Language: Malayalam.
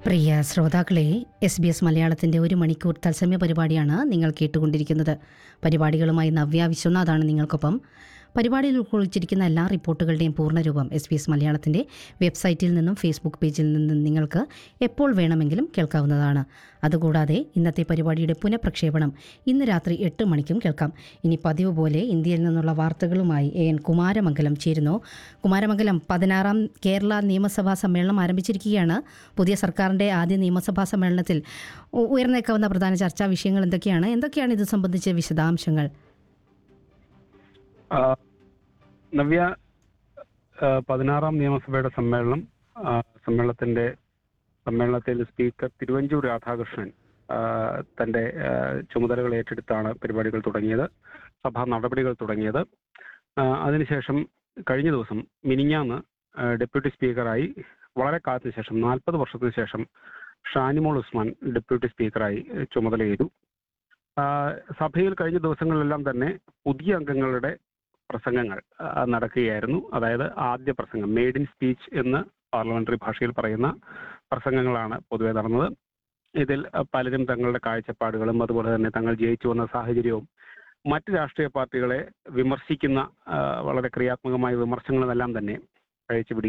പ്രിയ ശ്രോതാക്കളെ എസ് ബി എസ് മലയാളത്തിൻ്റെ ഒരു മണിക്കൂർ തത്സമയ പരിപാടിയാണ് നിങ്ങൾ കേട്ടുകൊണ്ടിരിക്കുന്നത് പരിപാടികളുമായി നവ്യ വിശ്വനാഥാണ് നിങ്ങൾക്കൊപ്പം പരിപാടിയിൽ ഉൾക്കൊള്ളിച്ചിരിക്കുന്ന എല്ലാ റിപ്പോർട്ടുകളുടെയും പൂർണ്ണരൂപം എസ് ബി എസ് മലയാളത്തിൻ്റെ വെബ്സൈറ്റിൽ നിന്നും ഫേസ്ബുക്ക് പേജിൽ നിന്നും നിങ്ങൾക്ക് എപ്പോൾ വേണമെങ്കിലും കേൾക്കാവുന്നതാണ് അതുകൂടാതെ ഇന്നത്തെ പരിപാടിയുടെ പുനഃപ്രക്ഷേപണം ഇന്ന് രാത്രി എട്ട് മണിക്കും കേൾക്കാം ഇനി പതിവ് പോലെ ഇന്ത്യയിൽ നിന്നുള്ള വാർത്തകളുമായി എ എൻ കുമാരമംഗലം ചേരുന്നു കുമാരമംഗലം പതിനാറാം കേരള നിയമസഭാ സമ്മേളനം ആരംഭിച്ചിരിക്കുകയാണ് പുതിയ സർക്കാരിൻ്റെ ആദ്യ നിയമസഭാ സമ്മേളനത്തിൽ ഉ- ഉയർന്നേക്കാവുന്ന പ്രധാന ചർച്ചാ വിഷയങ്ങൾ എന്തൊക്കെയാണ് എന്തൊക്കെയാണ് ഇത് സംബന്ധിച്ച വിശദാംശങ്ങൾ ആ, നവ്യ ആ, പതിനാറാം നിയമസഭയുടെ സമ്മേളനം ആ, സമ്മേളനത്തിന്റെ സമ്മേളനത്തിൽ സ്പീക്കർ തിരുവഞ്ചൂർ രാധാകൃഷ്ണൻ ആ, തന്റെ ആ, ചുമതലകൾ ഏറ്റെടുത്താണ് പരിപാടികൾ തുടങ്ങിയത് സഭാ നടപടികൾ തുടങ്ങിയത് ആ, അതിനുശേഷം കഴിഞ്ഞ ദിവസം മിനിഞ്ഞാന്ന് ആ, ഡെപ്യൂട്ടി സ്പീക്കറായി വളരെ കാലത്തിന് ശേഷം നാൽപ്പത് വർഷത്തിന് ശേഷം ഷാനിമോൾ ഉസ്മാൻ ഡെപ്യൂട്ടി സ്പീക്കറായി ഏ, ചുമതലയേറ്റു ആ, സഭയിൽ കഴിഞ്ഞ ദിവസങ്ങളിലെല്ലാം തന്നെ പുതിയ അംഗങ്ങളുടെ പ്രസംഗങ്ങൾ ആ, നടക്കുകയായിരുന്നു അതായത് ആദ്യ പ്രസംഗം മെയ്ഡ് ഇൻ സ്പീച്ച് എന്ന് പാർലമെന്ററി ഭാഷയിൽ പറയുന്ന പ്രസംഗങ്ങളാണ് പൊതുവെ നടന്നത് ഇതിൽ ആ, പലരും തങ്ങളുടെ കാഴ്ചപ്പാടുകളും അതുപോലെ തന്നെ തങ്ങൾ ജയിച്ചു വന്ന സാഹചര്യവും മറ്റ് രാഷ്ട്രീയ പാർട്ടികളെ വിമർശിക്കുന്ന ആ, വളരെ ക്രിയാത്മകമായ വിമർശനങ്ങളുമെല്ലാം തന്നെ കഴിച്ചു